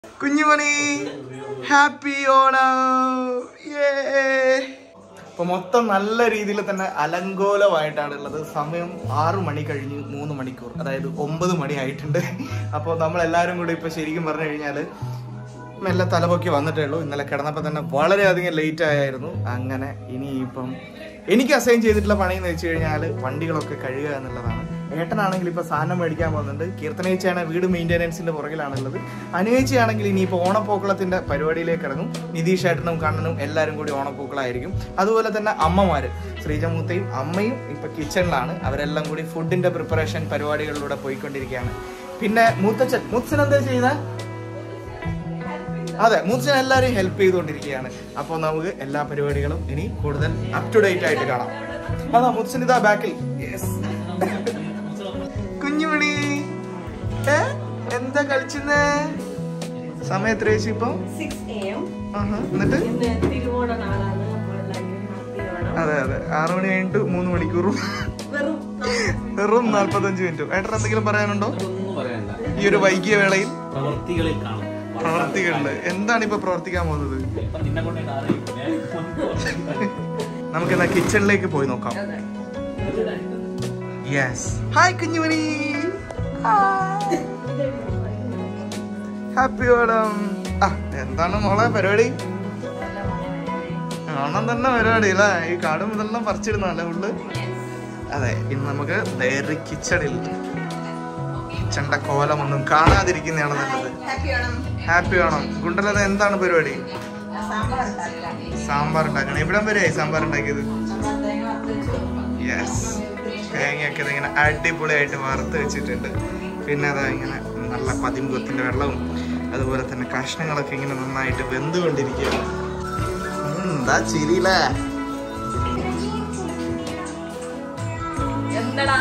കുഞ്ഞുമണി happy Onam അപ്പൊ മൊത്തം നല്ല രീതിയിൽ തന്നെ അലങ്കോലമായിട്ടാണ് ഉള്ളത് സമയം ആറു മണി കഴിഞ്ഞ് മൂന്ന് മണിക്കൂർ അതായത് ഒമ്പത് മണി ആയിട്ടുണ്ട് അപ്പോൾ നമ്മൾ എല്ലാവരും കൂടി ഇപ്പൊ ശരിക്കും പറഞ്ഞു കഴിഞ്ഞാല് മെല്ലെ തലപൊക്കി വന്നിട്ടേ ഉള്ളൂ ഇന്നലെ കിടന്നപ്പോൾ തന്നെ വളരെയധികം ലേറ്റ് ആയിരുന്നു അങ്ങനെ ഇനിയിപ്പം എനിക്ക് അസൈൻ ചെയ്തിട്ടുള്ള പണി എന്ന് വെച്ച് കഴിഞ്ഞാൽ വണ്ടികളൊക്കെ കഴുകുക എന്നുള്ളതാണ് ഏട്ടനാണെങ്കിൽ ഇപ്പോൾ സാധനം മേടിക്കാൻ പോകുന്നുണ്ട് കീർത്തനേച്ചയാണ് വീട് മെയിൻ്റെനൻസിന്റെ പുറകിലാണുള്ളത് അനുവേച്ചയാണെങ്കിൽ ഇനിയിപ്പോൾ ഓണപ്പൂക്കളത്തിന്റെ പരിപാടിയിലേക്ക് ഇറങ്ങും നിതീഷ് ഏട്ടനും കണ്ണനും എല്ലാവരും കൂടി ഓണപ്പൂക്കളായിരിക്കും അതുപോലെ തന്നെ അമ്മമാര് ശ്രീജമൂത്തയും അമ്മയും ഇപ്പൊ കിച്ചണിലാണ് അവരെല്ലാം കൂടി ഫുഡിന്റെ പ്രിപ്പറേഷൻ പരിപാടികളിലൂടെ പോയിക്കൊണ്ടിരിക്കുകയാണ് പിന്നെ മൂത്തച്ഛൻ മൂത്തച്ഛൻ എന്താ ചെയ്യുന്നത് അതെ മൂത്തച്ഛൻ എല്ലാവരെയും ഹെൽപ്പ് ചെയ്തുകൊണ്ടിരിക്കുകയാണ് അപ്പോൾ നമുക്ക് എല്ലാ പരിപാടികളും ഇനി കൂടുതൽ അപ് ടു ഡേറ്റ് ആയിട്ട് കാണാം അതാ മുത്തച്ഛൻ ഇതാ ബാക്കിൽ കുഞ്ഞുമണി ഏ എന്താ കളിച്ചെന്നേ സമയം എത്ര ചേച്ചി ഇപ്പൊ സിക്സ് എ എം ആഹാ. എന്നിട്ട് ഇന്ന് തിരുവോണ നാളാണ് അപ്പോൾ എല്ലാവരും ഹാപ്പി ഓണം അതെ അതെ ആറു മണി കഴിഞ്ഞിട്ട് മൂന്ന് മണിക്കൂറും വെറും വെറും നാല്പത്തഞ്ച് മിനിറ്റും ഏട്ടൻ എന്തെങ്കിലും പറയാനുണ്ടോ ഒന്നും പറയണ്ട ഈ ഒരു വൈകിയ വേളയിൽ പ്രവർത്തികളിൽ കാണും പ്രവർത്തികളുണ്ട് എന്താണ് ഇപ്പൊ പ്രവർത്തിക്കാൻ പോകുന്നത് ഇപ്പൊ നിന്നെ കൊണ്ട് അറിയിക്കും നമുക്ക് എന്നാ കിച്ചണിലേക്ക് പോയി നോക്കാം yes hi Kunjumani happy Onam ആ എന്താണ് മോളെ പരിപാടി ഓണം തന്നെ പരിപാടി അല്ലേ ഈ കാട് മുതലെല്ലാം പറിച്ചിടുന്നല്ലേ ഉള്ളു അതെ ഇന്ന് നമുക്ക് ഡയറി കിച്ചണിൽ കിച്ചണിന്റെ കോലമൊന്നും കാണാതിരിക്കുന്നതാണ് നല്ലത് ഹാപ്പി ഓണം ഗുണ്ടലത എന്താണ് പരിപാടി സാമ്പാർ ഉണ്ടാക്കണം എവിടം വരെയായി സാമ്പാർ ഉണ്ടാക്കിയത് യെസ് തേങ്ങയൊക്കെ ഇങ്ങനെ അടിപൊളിയായിട്ട് വറുത്ത് വെച്ചിട്ടുണ്ട് പിന്നെ അതാ ഇങ്ങനെ നല്ല പതിമുഖത്തിന്റെ വെള്ളവും അതുപോലെ തന്നെ കഷ്ണങ്ങളൊക്കെ ഇങ്ങനെ നന്നായിട്ട് വെന്തുകൊണ്ടിരിക്കുകയാണ് ഉം, എന്താ ചിരിയില്ലേ എന്തടാ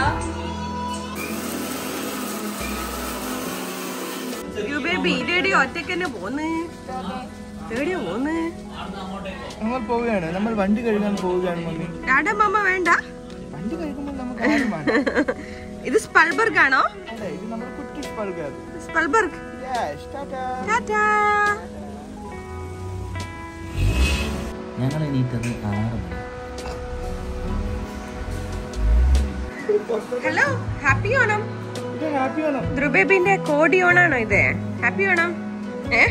ബേബി ഇതേടി ഒറ്റക്ക് തന്നെ പോന്ന് എവിടെയാ പോന്ന് നമ്മൾ പോവുകയാണ് നമ്മൾ വണ്ടി കഴുകാൻ പോവുകയാണ് മമ്മി ഡാഡ മമ്മ വേണ്ട വണ്ടി കഴുകുമ്പോൾ നമുക്ക് ആരും വേണ്ട ഇത് സ്പൾബർഗ് ആണോ അതെ ഇത് നമ്മൾ കുട്ടി പഴുകാത് സ്പൾബർഗ് ടാറ്റാ ഞങ്ങൾ എണീറ്റത് ആറ് മണി ഹലോ ഹാപ്പി ഓണം ഇത് ഹാപ്പി ആണോ ധ്രുബേബിന്റെ കോടി ഓണാണോ ഇത് ഹാപ്പി ഓണം ഏ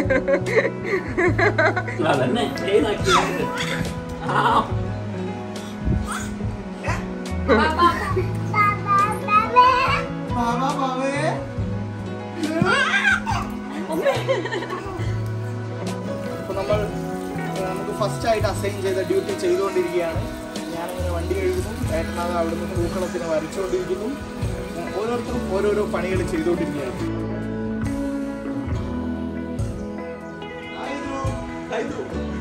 അതന്നെ ഏതാക്കി ആ മാമാ മാമേ അപ്പൊ നമ്മൾ ഏഹ്, നമുക്ക് ഫസ്റ്റ് ആയിട്ട് അസൈൻ ചെയ്ത ഡ്യൂട്ടി ചെയ്തുകൊണ്ടിരിക്കുകയാണ് ഞാനിങ്ങനെ വണ്ടി കഴുകുന്നു ഏട്ടനാഥ് അവിടുന്ന് പൂക്കളത്തിന് വരച്ചുകൊണ്ടിരിക്കുന്നു ഏഹ്, ഓരോരുത്തരും ഓരോരോ പണികൾ ചെയ്തുകൊണ്ടിരിക്കുകയാണ് ആയിരു, ആയിരു.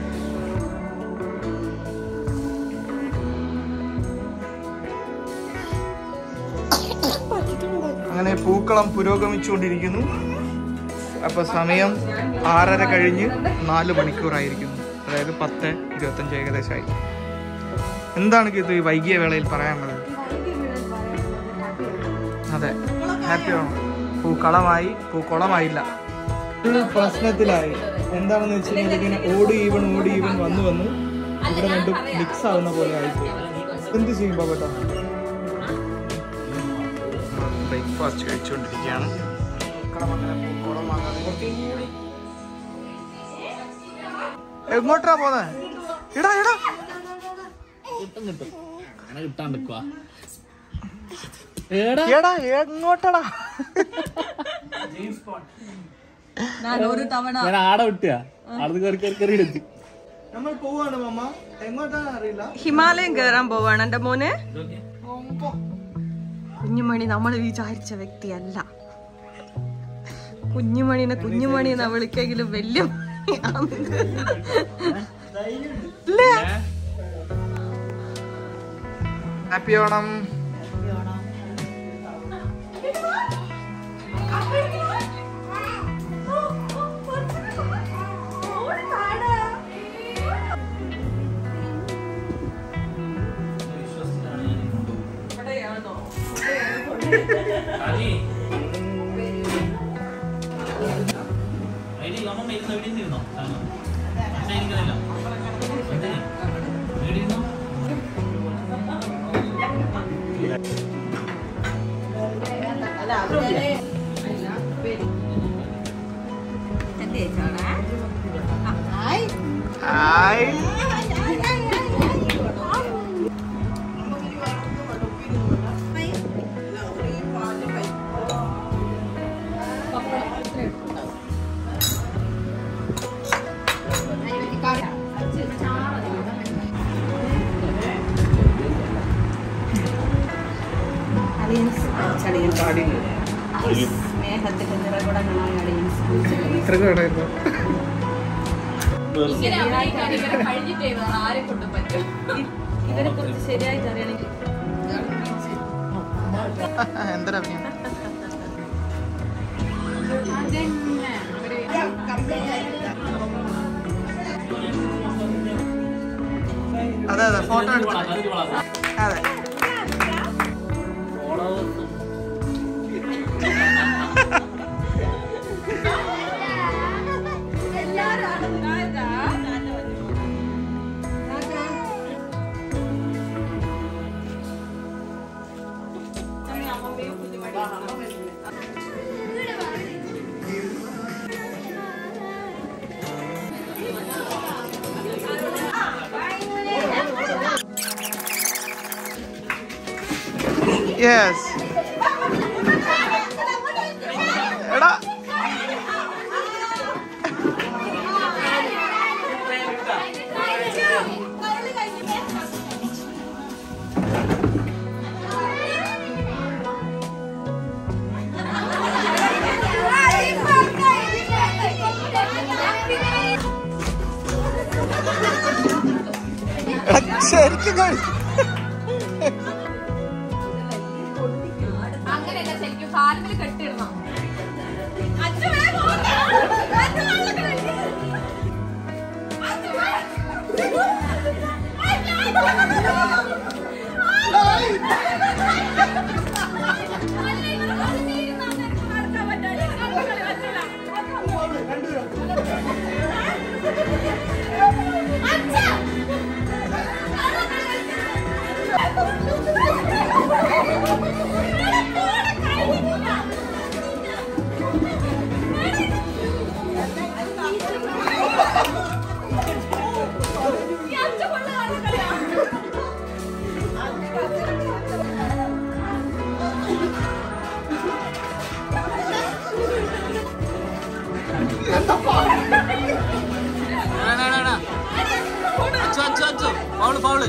അങ്ങനെ പൂക്കളം പുരോഗമിച്ചുകൊണ്ടിരിക്കുന്നു അപ്പൊ സമയം ആറര കഴിഞ്ഞ് നാല് മണിക്കൂറായിരിക്കുന്നു അതായത് പത്ത് ഇരുപത്തഞ്ച് ഏകദേശമായി എന്താണ് ഇത് ഈ വൈകിയ വേളയിൽ പറയാനുള്ളത് അതെ ഹാപ്പി ആണോ പൂക്കളമായി പൂക്കുളമായില്ല ഒരു പ്രശ്നത്തിലായി എന്താണെന്ന് വെച്ച് കഴിഞ്ഞാൽ ഇങ്ങനെ ഓടി ഈവൺ ഓടി ഈവൺ വന്നു വന്നു ഇവിടെ രണ്ടും മിക്സ് ആവുന്ന പോലെ ആയിപ്പോയി എന്ത് ചെയ്യും പാപ്പട്ട ബ്രേക്ക്ഫാസ്റ്റ് കഴിച്ചുകൊണ്ടിരിക്കുകയാണ് എങ്ങോട്ടാ പോന്നെ ഇടാ ഇടാ കിട്ടും കിട്ടും അങ്ങനെ കിട്ടാണ്ടിക്കുവാ ഏടാ എടാ എങ്ങോട്ടടാ ഞാൻ ഒരു തവണ ഞാൻ ആടെ വിട്ടുക അവിടെ കയറി കയറി കയറി എടുത്ത് നമ്മൾ പോവാണ് മമ്മ എങ്ങോട്ടാണ് അറിയില്ല ഹിമാലയം കേറാൻ പോവാണ് എന്റെ മോന് കുഞ്ഞുമണി നമ്മൾ വിചാരിച്ച വ്യക്തിയല്ല കുഞ്ഞുമണിനെ കുഞ്ഞുമണി എന്നാ വിളിക്കെങ്കിലും വലിയ മണിയാണ്. ഇല്ലേ? ഹാപ്പി ഓണം അതിന് അമ്മ ഇരുന്നോ ഇവിടെ ഇരുന്നോ പക്ഷേ എനിക്കതല്ല ഇവിടെ ഇരുന്നോ ഹായ് സ്നേഹത്തിന്റെ നിറകുടങ്ങളായ അളിയൻസ് ഇത്രക്ക് വേണമായിരുന്നു ഇതിനെ കുറിച്ച് ശരിയായിട്ട് അറിയണമെങ്കിൽ എന്തൊരു അഭിനയം അതെ അതെ ഫോട്ടോ എടുത്തു അതിൽ വളർത്താം അതെ യെസ് എടാ എടാ, ശരിക്കും കഴി- അങ്ങനെയല്ല ശരിക്കും കാലുകൾ കെട്ടിടണം അച്ചു അച്ചു അച്ചു ഫൗള് ഫൗള്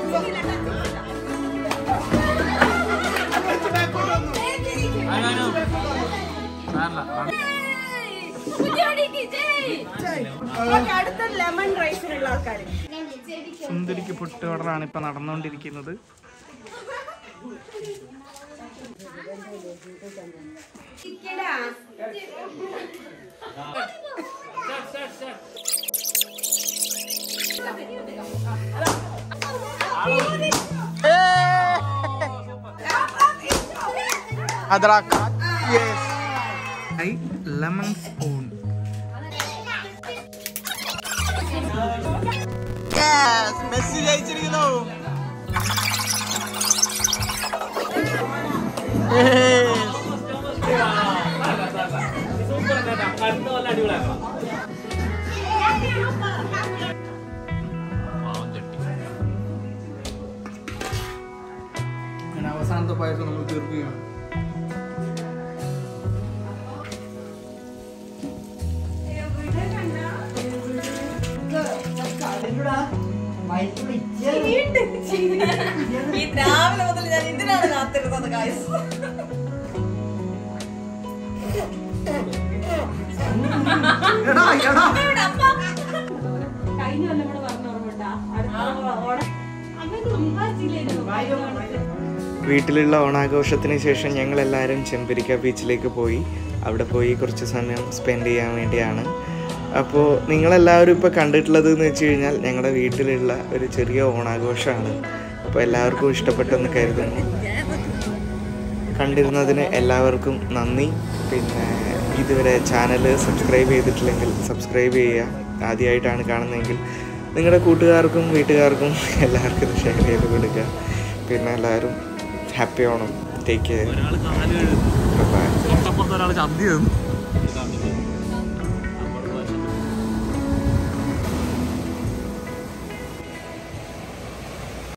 അതിനു സാറില്ല അടുത്ത ലെമൺ റൈസിനുള്ള ആൾക്കാർ സുന്ദരിക്ക് പുട്ട് ഓർഡറാണ് ഇപ്പൊ നടന്നുകൊണ്ടിരിക്കുന്നത് ലെമൺ സ്പൂൺ മെസ്സി ജയിച്ചിരിക്കുന്നു സൂപ്പർ അടുത്ത കൊല്ലം അടിപൊളിയാക്കണം പാവം ചെട്ടി അങ്ങനെ അവസാനത്തെ പായസം നമ്മൾ തീർക്കുകയാണ് ഈ രാവിലെ മുതൽ ഞാൻ ഇതിനാണ് കാത്തിരുന്നത് കായസ് എടാ എടാ കഴിഞ്ഞ കൊല്ലം കൂടെ പറഞ്ഞു ഓർമ്മട്ടാ അടുത്ത ഓണം അങ്ങനെ സംസാരിച്ചില്ലായിരുന്നു വീട്ടിലുള്ള ഓണാഘോഷത്തിന് ശേഷം ഞങ്ങൾ എല്ലാവരും ചെമ്പരിക്ക ബീച്ചിലേക്ക് പോയി അവിടെ പോയി കുറച്ച് സമയം സ്പെൻഡ് ചെയ്യാൻ വേണ്ടിയാണ് അപ്പോൾ നിങ്ങളെല്ലാവരും ഇപ്പോൾ കണ്ടിട്ടുള്ളത് എന്ന് വെച്ച് കഴിഞ്ഞാൽ ഞങ്ങളുടെ വീട്ടിലുള്ള ഒരു ചെറിയ ഓണാഘോഷമാണ് അപ്പോൾ എല്ലാവർക്കും ഇഷ്ടപ്പെട്ടെന്ന് കരുതുന്നു കണ്ടിരുന്നതിന് എല്ലാവർക്കും നന്ദി പിന്നെ ഇതുവരെ ചാനൽ സബ്സ്ക്രൈബ് ചെയ്തിട്ടില്ലെങ്കിൽ സബ്സ്ക്രൈബ് ചെയ്യുക ആദ്യമായിട്ടാണ് കാണുന്നതെങ്കിൽ നിങ്ങളുടെ കൂട്ടുകാർക്കും വീട്ടുകാർക്കും എല്ലാവർക്കും ഇത് ഷെയർ ചെയ്ത് കൊടുക്കുക പിന്നെ എല്ലാവരും ഹാപ്പി ഓണം ടേക്ക് കെയർ ഒരാൾ കാല് കഴുകും ബൈ തൊട്ടപ്പുറത്ത് ഒരാൾ ചന്തി തന്നു